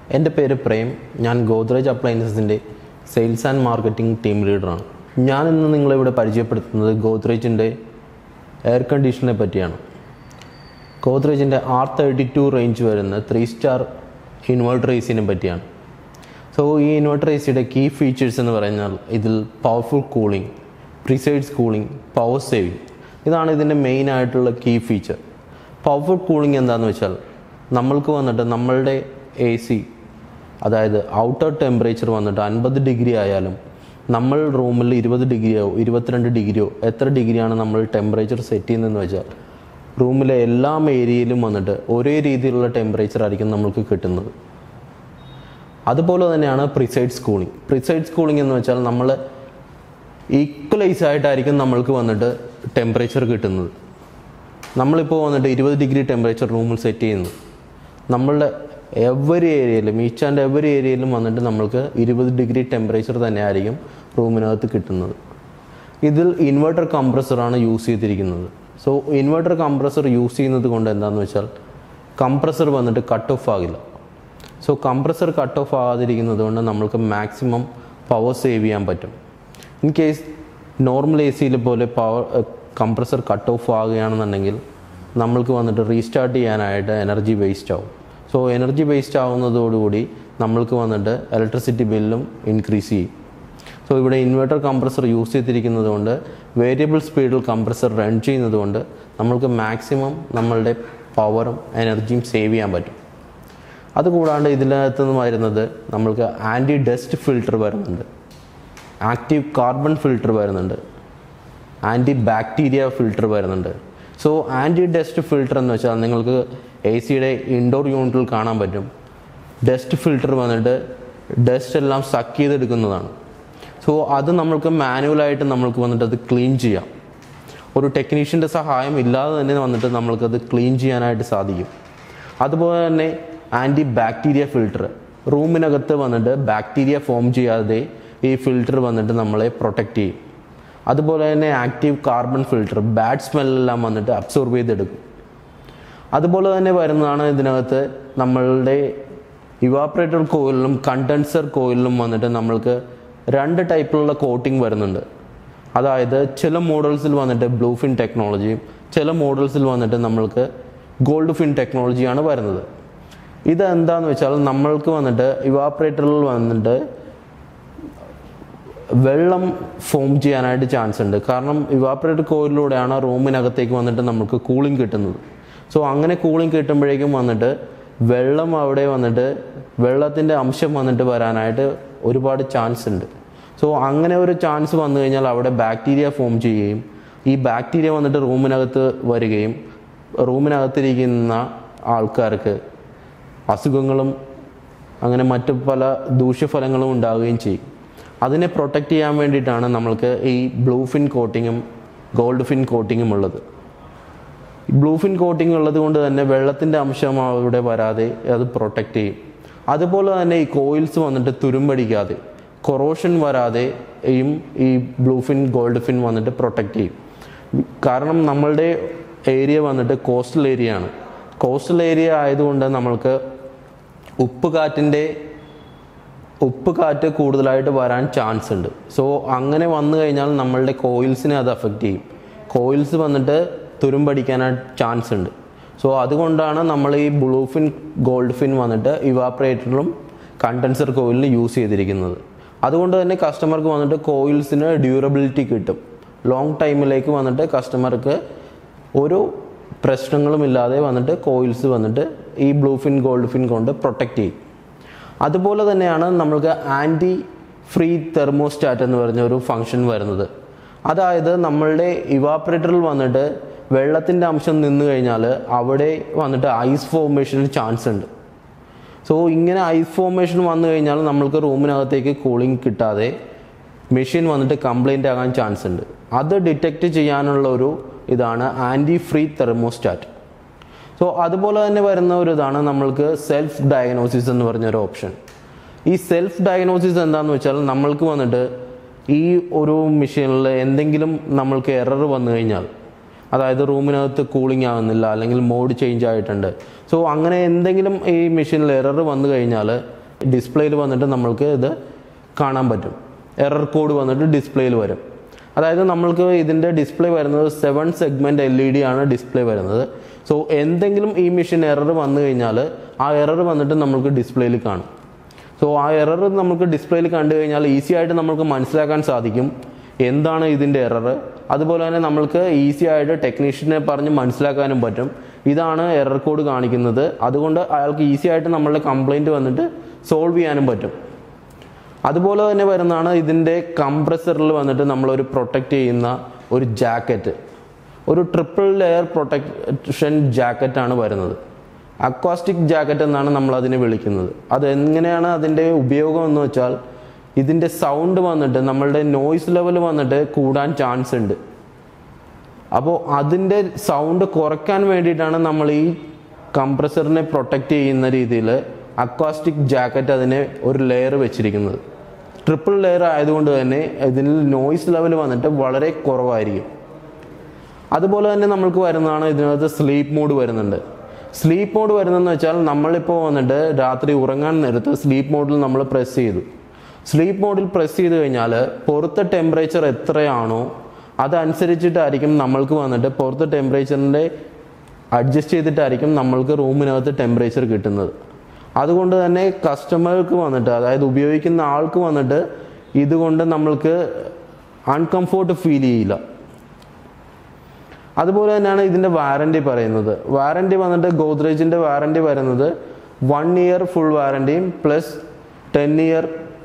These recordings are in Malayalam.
എൻ്റെ പേര് പ്രേം ഞാൻ ഗോദ്രേജ് അപ്ലയൻസസിൻ്റെ സെയിൽസ് ആൻഡ് മാർക്കറ്റിംഗ് ടീം ലീഡറാണ് ഞാൻ ഇന്ന് നിങ്ങളിവിടെ പരിചയപ്പെടുത്തുന്നത് ഗോദ്രേജിൻ്റെ എയർ കണ്ടീഷനെ പറ്റിയാണ് ഗോദ്രേജിൻ്റെ ആർ തേർട്ടി ടു റേഞ്ച് വരുന്ന ത്രീ സ്റ്റാർ ഇൻവെർട്ടർ എ സിനെ പറ്റിയാണ് സോ ഈ ഇൻവെർട്ടർ എ സിയുടെ കീ ഫീച്ചേഴ്സ് എന്ന് പറഞ്ഞാൽ ഇതിൽ powerful cooling precise cooling power saving ഇതാണ് ഇതിൻ്റെ മെയിൻ ആയിട്ടുള്ള കീ ഫീച്ചർ പവർഫുൾ കൂളിംഗ് എന്താണെന്ന് വെച്ചാൽ നമ്മൾക്ക് വന്നിട്ട് നമ്മളുടെ എ സി അതായത് ഔട്ടർ ടെമ്പറേച്ചർ വന്നിട്ട് അൻപത് ഡിഗ്രി ആയാലും നമ്മൾ റൂമിൽ ഇരുപത് ഡിഗ്രിയോ ഇരുപത്തിരണ്ട് ഡിഗ്രിയോ എത്ര ഡിഗ്രിയാണ് നമ്മൾ ടെമ്പറേച്ചർ സെറ്റ് ചെയ്യുന്നതെന്ന് വെച്ചാൽ റൂമിലെ എല്ലാ ഏരിയയിലും വന്നിട്ട് ഒരേ രീതിയിലുള്ള ടെമ്പറേച്ചർ ആയിരിക്കും നമ്മൾക്ക് കിട്ടുന്നത് അതുപോലെ തന്നെയാണ് പ്രിസൈഡ്സ് കൂളിംഗ് പ്രിസൈഡ്സ് കൂളിംഗ് എന്ന് വെച്ചാൽ നമ്മൾ ഈക്വലൈസ് ആയിട്ടായിരിക്കും നമ്മൾക്ക് വന്നിട്ട് ടെമ്പറേച്ചർ കിട്ടുന്നത് നമ്മളിപ്പോൾ വന്നിട്ട് ഇരുപത് ഡിഗ്രി ടെമ്പറേച്ചർ റൂമിൽ സെറ്റ് ചെയ്യുന്നു നമ്മളുടെ എവറി ഏരിയയിലും ഈച്ച് ആൻഡ് എവറി ഏരിയയിലും വന്നിട്ട് നമ്മൾക്ക് ഇരുപത് ഡിഗ്രി ടെമ്പറേച്ചർ തന്നെ ആയിരിക്കും റൂമിനകത്ത് കിട്ടുന്നത് ഇതിൽ ഇൻവെർട്ടർ കംപ്രസറാണ് യൂസ് ചെയ്തിരിക്കുന്നത് സോ ഇൻവെർട്ടർ കംപ്രസർ യൂസ് ചെയ്യുന്നത് കൊണ്ട് എന്താണെന്ന് വെച്ചാൽ കംപ്രസർ വന്നിട്ട് കട്ട് ഓഫ് ആകില്ല സോ കംപ്രസർ കട്ട് ഓഫ് ആകാതിരിക്കുന്നത് കൊണ്ട് നമ്മൾക്ക് മാക്സിമം പവർ സേവ് ചെയ്യാൻ പറ്റും ഇൻ കേസ് നോർമൽ എ സിയിൽ പോലെ പവർ കംപ്രസർ കട്ട് ഓഫ് ആകുകയാണെന്നുണ്ടെങ്കിൽ നമ്മൾക്ക് വന്നിട്ട് റീസ്റ്റാർട്ട് ചെയ്യാനായിട്ട് എനർജി വേസ്റ്റ് ആവും സോ എനർജി വേസ്റ്റ് ആവുന്നതോടുകൂടി നമ്മൾക്ക് വന്നിട്ട് ഇലക്ട്രിസിറ്റി ബില്ലും ഇൻക്രീസ് ചെയ്യും സോ ഇവിടെ ഇൻവെർട്ടർ കംപ്രസർ യൂസ് ചെയ്തിരിക്കുന്നത് കൊണ്ട് വേരിയബിൾ സ്പീഡിൽ കംപ്രസർ റൺ ചെയ്യുന്നത് കൊണ്ട് നമ്മൾക്ക് മാക്സിമം നമ്മളുടെ പവറും എനർജിയും സേവ് ചെയ്യാൻ പറ്റും അതുകൂടാണ്ട് ഇതിനകത്ത് നിന്ന് വരുന്നത് നമ്മൾക്ക് ആൻറ്റി ഡസ്റ്റ് ഫിൽട്ടർ വരുന്നുണ്ട് ആക്റ്റീവ് കാർബൺ ഫിൽട്ടർ വരുന്നുണ്ട് ആൻറ്റി ബാക്ടീരിയ ഫിൽട്ടർ വരുന്നുണ്ട് സോ ആൻറ്റി ഡസ്റ്റ് ഫിൽട്ടർ എന്ന് വെച്ചാൽ നിങ്ങൾക്ക് എ സിയുടെ ഇൻഡോർ യൂണിറ്റിൽ കാണാൻ പറ്റും ഡസ്റ്റ് ഫിൽട്ടർ വന്നിട്ട് ഡസ്റ്റ് എല്ലാം സക്ക് ചെയ്തെടുക്കുന്നതാണ് സോ അത് നമ്മൾക്ക് മാനുവലായിട്ട് നമ്മൾക്ക് വന്നിട്ട് അത് ക്ലീൻ ചെയ്യാം ഒരു ടെക്നീഷ്യൻ്റെ സഹായം ഇല്ലാതെ തന്നെ വന്നിട്ട് നമ്മൾക്കത് ക്ലീൻ ചെയ്യാനായിട്ട് സാധിക്കും അതുപോലെ തന്നെ ആൻറ്റി ബാക്ടീരിയ ഫിൽട്ടർ റൂമിനകത്ത് വന്നിട്ട് ബാക്ടീരിയ ഫോം ചെയ്യാതെ ഈ ഫിൽട്ടർ വന്നിട്ട് നമ്മളെ പ്രൊട്ടക്റ്റ് ചെയ്യും അതുപോലെ തന്നെ ആക്റ്റീവ് കാർബൺ ഫിൽട്ടർ ബാഡ് സ്മെല്ലെല്ലാം വന്നിട്ട് അബ്സോർബ് ചെയ്തെടുക്കും അതുപോലെ തന്നെ വരുന്നതാണ് ഇതിനകത്ത് നമ്മളുടെ ഇവാപ്പറേറ്റർ കോയിലിലും കണ്ടൻസർ കോയിലിലും വന്നിട്ട് നമ്മൾക്ക് രണ്ട് ടൈപ്പിലുള്ള കോട്ടിംഗ് വരുന്നുണ്ട് അതായത് ചില മോഡൽസിൽ വന്നിട്ട് ബ്ലൂ ഫിൻ ടെക്നോളജിയും ചില മോഡൽസിൽ വന്നിട്ട് നമ്മൾക്ക് ഗോൾഡ് ഫിൻ ടെക്നോളജിയാണ് വരുന്നത് ഇത് എന്താന്ന് വെച്ചാൽ നമ്മൾക്ക് വന്നിട്ട് ഇവാപ്പറേറ്ററിൽ വന്നിട്ട് വെള്ളം ഫോം ചെയ്യാനായിട്ട് ചാൻസ് ഉണ്ട് കാരണം ഇവാപ്പറേറ്റർ കോയിലൂടെയാണ് റൂമിനകത്തേക്ക് വന്നിട്ട് നമുക്ക് കൂളിംഗ് കിട്ടുന്നത് സോ അങ്ങനെ കൂളിംഗ് കിട്ടുമ്പോഴേക്കും വന്നിട്ട് വെള്ളം അവിടെ വന്നിട്ട് വെള്ളത്തിൻ്റെ അംശം വന്നിട്ട് വരാനായിട്ട് ഒരുപാട് ചാൻസ് ഉണ്ട് സോ അങ്ങനെ ഒരു ചാൻസ് വന്നു കഴിഞ്ഞാൽ അവിടെ ബാക്ടീരിയ ഫോം ചെയ്യുകയും ഈ ബാക്ടീരിയ വന്നിട്ട് റൂമിനകത്ത് വരികയും റൂമിനകത്തിരിക്കുന്ന ആൾക്കാർക്ക് അസുഖങ്ങളും അങ്ങനെ മറ്റു പല ദൂഷ്യഫലങ്ങളും ഉണ്ടാവുകയും ചെയ്യും അതിനെ പ്രൊട്ടക്റ്റ് ചെയ്യാൻ വേണ്ടിയിട്ടാണ് നമ്മൾക്ക് ഈ ബ്ലൂ ഫിൻ കോട്ടിങ്ങും ഗോൾഡ് ഫിൻ കോട്ടിങ്ങും ഉള്ളത് ബ്ലൂ ഫിൻ കോട്ടിംഗ് ഉള്ളത് കൊണ്ട് തന്നെ വെള്ളത്തിൻ്റെ അംശം അവിടെ വരാതെ അത് പ്രൊട്ടക്റ്റ് ചെയ്യും അതുപോലെ തന്നെ ഈ കോയിൽസ് വന്നിട്ട് തുരുമ്പടിക്കാതെ കൊറോഷൻ വരാതെയും ഈ ബ്ലൂ ഫിൻ ഗോൾഡ് ഫിൻ വന്നിട്ട് പ്രൊട്ടക്റ്റ് ചെയ്യും കാരണം നമ്മളുടെ ഏരിയ വന്നിട്ട് കോസ്റ്റൽ ഏരിയ ആണ് കോസ്റ്റൽ ഏരിയ ആയതുകൊണ്ട് നമ്മൾക്ക് ഉപ്പ് കാറ്റിൻ്റെ ഉപ്പ് കാറ്റ് കൂടുതലായിട്ട് വരാൻ ചാൻസ് ഉണ്ട് സോ അങ്ങനെ വന്നു കഴിഞ്ഞാൽ നമ്മളുടെ കോയിൽസിനെ അത് അഫക്റ്റ് ചെയ്യും കോയിൽസ് വന്നിട്ട് തുരുമ്പടിക്കാനായിട്ട് ചാൻസ് ഉണ്ട് സോ അതുകൊണ്ടാണ് നമ്മൾ ഈ ബ്ലൂ ഫിൻ ഗോൾഡ് ഫിൻ വന്നിട്ട് ഇവാപ്പറേറ്ററിലും കണ്ടൻസർ കോയിലിനും യൂസ് ചെയ്തിരിക്കുന്നത് അതുകൊണ്ട് തന്നെ കസ്റ്റമർക്ക് വന്നിട്ട് കോയിൽസിന് ഡ്യൂറബിലിറ്റി കിട്ടും ലോങ് ടൈമിലേക്ക് വന്നിട്ട് കസ്റ്റമർക്ക് ഒരു പ്രശ്നങ്ങളും ഇല്ലാതെ വന്നിട്ട് കോയിൽസ് വന്നിട്ട് ഈ ബ്ലൂ ഫിൻ ഗോൾഡ് ഫിൻ കൊണ്ട് പ്രൊട്ടക്റ്റ് ചെയ്യും അതുപോലെ തന്നെയാണ് നമ്മൾക്ക് ആൻറ്റി ഫ്രീ തെർമോസ്റ്റാറ്റ് എന്ന് പറഞ്ഞ ഒരു ഫങ്ഷൻ വരുന്നത് അതായത് നമ്മളുടെ ഇവാപ്പറേറ്ററിൽ വന്നിട്ട് വെള്ളത്തിൻ്റെ അംശം നിന്ന് കഴിഞ്ഞാൽ അവിടെ വന്നിട്ട് ഐസ് ഫോർമേഷന് ചാൻസ് ഉണ്ട് സോ ഇങ്ങനെ ഐസ് ഫോർമേഷൻ വന്നു കഴിഞ്ഞാൽ നമ്മൾക്ക് റൂമിനകത്തേക്ക് കൂളിംഗ് കിട്ടാതെ മെഷീൻ വന്നിട്ട് കംപ്ലൈൻ്റ് ആകാൻ ചാൻസ് ഉണ്ട് അത് ഡിറ്റക്റ്റ് ചെയ്യാനുള്ള ഒരു ഇതാണ് ആൻറ്റി ഫ്രീ തെർമോസ്റ്റാറ്റ് സോ അതുപോലെ തന്നെ വരുന്ന ഒരു ഇതാണ് നമ്മൾക്ക് സെൽഫ് ഡയഗ്നോസിസ് എന്ന് പറഞ്ഞൊരു ഓപ്ഷൻ ഈ സെൽഫ് ഡയഗ്നോസിസ് എന്താണെന്ന് വെച്ചാൽ നമ്മൾക്ക് വന്നിട്ട് ഈ ഒരു മെഷീനിൽ എന്തെങ്കിലും നമ്മൾക്ക് എറർ വന്നു കഴിഞ്ഞാൽ അതായത് റൂമിനകത്ത് കൂളിംഗ് ആകുന്നില്ല അല്ലെങ്കിൽ മോഡ് ചേഞ്ച് ആയിട്ടുണ്ട് സോ അങ്ങനെ എന്തെങ്കിലും ഈ മെഷീനിൽ എറർ വന്നു കഴിഞ്ഞാൽ ഡിസ്പ്ലേയിൽ വന്നിട്ട് നമ്മൾക്ക് ഇത് കാണാൻ പറ്റും എറർ കോഡ് വന്നിട്ട് ഡിസ്പ്ലേയിൽ വരും അതായത് നമ്മൾക്ക് ഇതിൻ്റെ ഡിസ്പ്ലേ വരുന്നത് seven segment L E D ആണ് ഡിസ്പ്ലേ വരുന്നത് സോ എന്തെങ്കിലും ഈ മെഷീൻ എറർ വന്നു കഴിഞ്ഞാൽ ആ എറർ വന്നിട്ട് നമ്മൾക്ക് ഡിസ്പ്ലേയിൽ കാണും സോ ആ എറർ നമുക്ക് ഡിസ്പ്ലേയിൽ കണ്ടു കഴിഞ്ഞാൽ ഈസി ആയിട്ട് നമുക്ക് മനസ്സിലാക്കാൻ സാധിക്കും എന്താണ് ഇതിൻ്റെ എറർ അതുപോലെ തന്നെ നമ്മൾക്ക് ഈസി ആയിട്ട് ടെക്നീഷ്യനെ പറഞ്ഞ് മനസ്സിലാക്കാനും പറ്റും ഇതാണ് എറർ കോഡ് കാണിക്കുന്നത് അതുകൊണ്ട് അയാൾക്ക് ഈസി ആയിട്ട് നമ്മളുടെ കംപ്ലൈൻറ്റ് വന്നിട്ട് സോൾവ് ചെയ്യാനും പറ്റും അതുപോലെ തന്നെ വരുന്നതാണ് ഇതിൻ്റെ കംപ്രസറിൽ വന്നിട്ട് നമ്മളൊരു പ്രൊട്ടക്റ്റ് ചെയ്യുന്ന ഒരു ജാക്കറ്റ് ഒരു ട്രിപ്പിൾ ലെയർ പ്രൊട്ടക്ഷൻ ജാക്കറ്റാണ് വരുന്നത് അക്വാസ്റ്റിക് ജാക്കറ്റ് എന്നാണ് നമ്മൾ അതിനെ വിളിക്കുന്നത് അത് എങ്ങനെയാണ് അതിൻ്റെ ഉപയോഗം എന്ന് വെച്ചാൽ ഇതിൻ്റെ സൗണ്ട് വന്നിട്ട് നമ്മളുടെ നോയ്സ് ലെവൽ വന്നിട്ട് കൂടാൻ ചാൻസ് ഉണ്ട് അപ്പോൾ അതിൻ്റെ സൗണ്ട് കുറയ്ക്കാൻ വേണ്ടിയിട്ടാണ് നമ്മൾ ഈ കംപ്രസറിനെ പ്രൊട്ടക്റ്റ് ചെയ്യുന്ന രീതിയിൽ അക്വാസ്റ്റിക് ജാക്കറ്റ് അതിനെ ഒരു ലെയർ വെച്ചിരിക്കുന്നത് ട്രിപ്പിൾ ലെയർ ആയതുകൊണ്ട് തന്നെ ഇതിൽ നോയ്സ് ലെവൽ വന്നിട്ട് വളരെ കുറവായിരിക്കും അതുപോലെ തന്നെ നമ്മൾക്ക് വരുന്നതാണ് ഇതിനകത്ത് സ്ലീപ്പ് മോഡ് വരുന്നുണ്ട് സ്ലീപ്പ് മോഡ് വരുന്നതെന്ന് വെച്ചാൽ നമ്മളിപ്പോൾ വന്നിട്ട് രാത്രി ഉറങ്ങാൻ നേരത്ത് സ്ലീപ്പ് മോഡിൽ നമ്മൾ പ്രസ് ചെയ്തു സ്ലീപ്പ് മോഡിൽ പ്രസ് ചെയ്ത് കഴിഞ്ഞാൽ പുറത്തെ ടെമ്പറേച്ചർ എത്രയാണോ അതനുസരിച്ചിട്ടായിരിക്കും നമ്മൾക്ക് വന്നിട്ട് പുറത്തെ ടെമ്പറേച്ചറിൻ്റെ അഡ്ജസ്റ്റ് ചെയ്തിട്ടായിരിക്കും നമ്മൾക്ക് റൂമിനകത്ത് ടെമ്പറേച്ചർ കിട്ടുന്നത് അതുകൊണ്ട് തന്നെ കസ്റ്റമർക്ക് വന്നിട്ട് അതായത് ഉപയോഗിക്കുന്ന ആൾക്ക് വന്നിട്ട് ഇതുകൊണ്ട് നമ്മൾക്ക് അൺകംഫോർട്ട് ഫീൽ ചെയ്യില്ല അതുപോലെ തന്നെയാണ് ഇതിൻ്റെ വാറണ്ടി പറയുന്നത് വാറണ്ടി വന്നിട്ട് ഗോദ്രേജിൻ്റെ വാറണ്ടി വരുന്നത് വൺ ഇയർ ഫുൾ വാറണ്ടിയും പ്ലസ് ടെൻ ഇയർ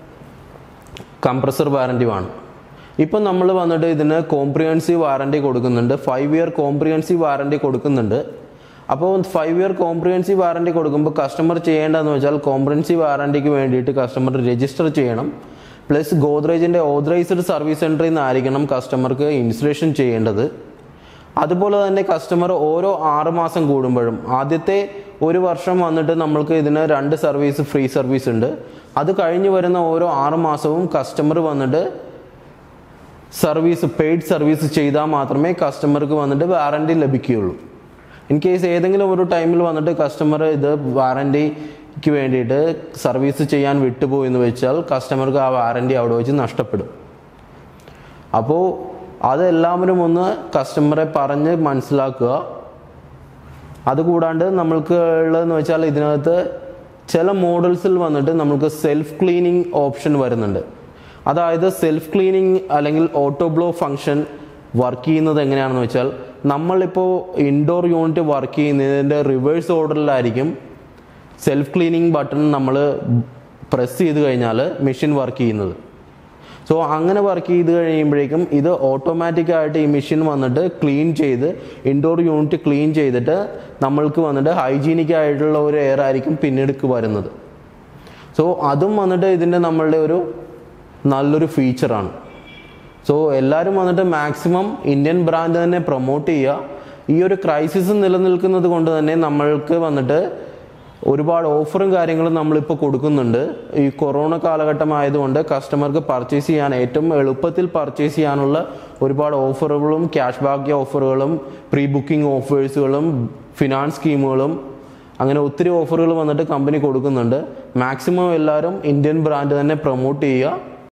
കംപ്രസർ വാറണ്ടിയുമാണ് ഇപ്പം നമ്മൾ വന്നിട്ട് ഇതിന് കോംപ്രിഹെൻസീവ് വാറണ്ടി കൊടുക്കുന്നുണ്ട് ഫൈവ് ഇയർ കോംപ്രിഹെൻസീവ് വാറണ്ടി കൊടുക്കുന്നുണ്ട് അപ്പോൾ ഫൈവ് ഇയർ കോംപ്രിഹെൻസീവ് വാറണ്ടി കൊടുക്കുമ്പോൾ കസ്റ്റമർ ചെയ്യേണ്ടതെന്ന് വെച്ചാൽ കോംപ്രിഹെൻസീവ് വാറണ്ടിക്ക് വേണ്ടിയിട്ട് കസ്റ്റമർ രജിസ്റ്റർ ചെയ്യണം പ്ലസ് ഗോദ്രേജിൻ്റെ ഓതറൈസ്ഡ് സർവീസ് സെൻറ്ററിൽ നിന്നായിരിക്കണം കസ്റ്റമർക്ക് ഇൻസ്റ്റലേഷൻ ചെയ്യേണ്ടത് അതുപോലെ തന്നെ കസ്റ്റമർ ഓരോ ആറ് മാസം കൂടുമ്പോഴും ആദ്യത്തെ ഒരു വർഷം വന്നിട്ട് നമ്മൾക്ക് ഇതിന് രണ്ട് സർവീസ് ഫ്രീ സർവീസ് ഉണ്ട് അത് കഴിഞ്ഞ് വരുന്ന ഓരോ ആറ് മാസവും കസ്റ്റമർ വന്നിട്ട് സർവീസ് പെയ്ഡ് സർവീസ് ചെയ്താൽ മാത്രമേ കസ്റ്റമർക്ക് വന്നിട്ട് വാറണ്ടി ലഭിക്കുകയുള്ളൂ ഇൻ കേസ് ഏതെങ്കിലും ഒരു ടൈമിൽ വന്നിട്ട് കസ്റ്റമർ ഇത് വാറണ്ടിക്ക് വേണ്ടിയിട്ട് സർവീസ് ചെയ്യാൻ വിട്ടുപോയി എന്ന് വെച്ചാൽ കസ്റ്റമർക്ക് ആ വാറണ്ടി അവിടെ വെച്ച് നഷ്ടപ്പെടും അപ്പോൾ അതെല്ലാവരും ഒന്ന് കസ്റ്റമറെ പറഞ്ഞ് മനസ്സിലാക്കുക അതുകൂടാണ്ട് നമ്മൾക്ക് ഉള്ളതെന്ന് വെച്ചാൽ ഇതിനകത്ത് ചില മോഡൽസിൽ വന്നിട്ട് നമുക്ക് സെൽഫ് ക്ലീനിങ് ഓപ്ഷൻ വരുന്നുണ്ട് അതായത് സെൽഫ് ക്ലീനിങ് അല്ലെങ്കിൽ ഓട്ടോ ബ്ലോ ഫങ്ഷൻ വർക്ക് ചെയ്യുന്നത് എങ്ങനെയാണെന്ന് വെച്ചാൽ നമ്മളിപ്പോൾ ഇൻഡോർ യൂണിറ്റ് വർക്ക് ചെയ്യുന്നതിൻ്റെ റിവേഴ്സ് ഓർഡറിലായിരിക്കും സെൽഫ് ക്ലീനിങ് ബട്ടൺ നമ്മൾ പ്രസ് ചെയ്ത് കഴിഞ്ഞാൽ മെഷീൻ വർക്ക് ചെയ്യുന്നത് സോ അങ്ങനെ വർക്ക് ചെയ്ത് കഴിയുമ്പോഴേക്കും ഇത് ഓട്ടോമാറ്റിക് ആയിട്ട് ഈ മെഷീൻ വന്നിട്ട് ക്ലീൻ ചെയ്ത് ഇൻഡോർ യൂണിറ്റ് ക്ലീൻ ചെയ്തിട്ട് നമ്മൾക്ക് വന്നിട്ട് ഹൈജീനിക് ആയിട്ടുള്ള ഒരു എയർ ആയിരിക്കും പിന്നീട് വരുന്നത് സോ അതും വന്നിട്ട് ഇതിൻ്റെ നമ്മളുടെ ഒരു നല്ലൊരു ഫീച്ചറാണ് സോ എല്ലാവരും വന്നിട്ട് മാക്സിമം ഇന്ത്യൻ ബ്രാൻഡ് തന്നെ പ്രൊമോട്ട് ചെയ്യുക ഈ ഒരു ക്രൈസിസ് നിലനിൽക്കുന്നത് കൊണ്ട് തന്നെ നമ്മൾക്ക് വന്നിട്ട് ഒരുപാട് ഓഫറും കാര്യങ്ങളും നമ്മളിപ്പോൾ കൊടുക്കുന്നുണ്ട് ഈ കൊറോണ കാലഘട്ടം ആയതുകൊണ്ട് കസ്റ്റമർക്ക് പർച്ചേസ് ചെയ്യാൻ ഏറ്റവും എളുപ്പത്തിൽ പർച്ചേസ് ചെയ്യാനുള്ള ഒരുപാട് ഓഫറുകളും ക്യാഷ് ബാക്ക് ഓഫറുകളും പ്രീ ബുക്കിംഗ് ഓഫേഴ്സുകളും ഫിനാൻസ് സ്കീമുകളും അങ്ങനെ ഒത്തിരി ഓഫറുകൾ വന്നിട്ട് കമ്പനി കൊടുക്കുന്നുണ്ട് മാക്സിമം എല്ലാവരും ഇന്ത്യൻ ബ്രാൻഡ് തന്നെ പ്രൊമോട്ട് ചെയ്യുക